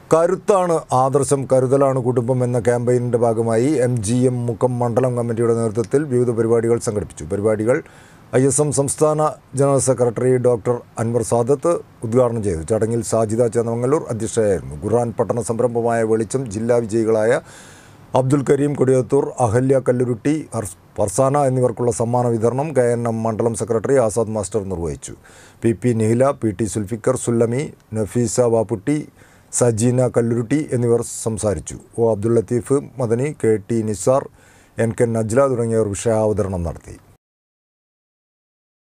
കരുത്താണ് ആദർശം കരുതലാണ് കുടുംബം എന്ന ക്യാമ്പയിനിൻ്റെ ഭാഗമായി എം ജി എം മുക്കം മണ്ഡലം കമ്മിറ്റിയുടെ നേതൃത്വത്തിൽ വിവിധ പരിപാടികൾ സംഘടിപ്പിച്ചു പരിപാടികൾ ഐ എസ് എം സംസ്ഥാന general secretary doctor Anwar Sadath ഉദ്ഘാടനം ചെയ്തു ചടങ്ങിൽ സാജിദ ചേന്നമംഗലൂർ അധ്യക്ഷയായിരുന്നു ഖുർആൻ പഠന സംരംഭമായ വെളിച്ചം ജില്ലാ വിജയികളായ അബ്ദുൽ കരീം കൊടിയത്തൂർ അഹല്യ കല്ലുരുട്ടി ഹർസ്- ഫർസാന എന്നിവർക്കുള്ള സമ്മാന വിതരണം കെ എൻ എം മണ്ഡലം സെക്രട്ടറി ആസാദ് മാസ്റ്റർ നിർവഹിച്ചു P P Nihila P T Sulfikar Sullami Nafeesa Vapputty Sajeena Kalluruty എന്നിവർ സംസാരിച്ചു O Abdul Latheef Madani K T Nisar N K Najla തുടങ്ങിയവർ വിഷയാവതരണം നടത്തി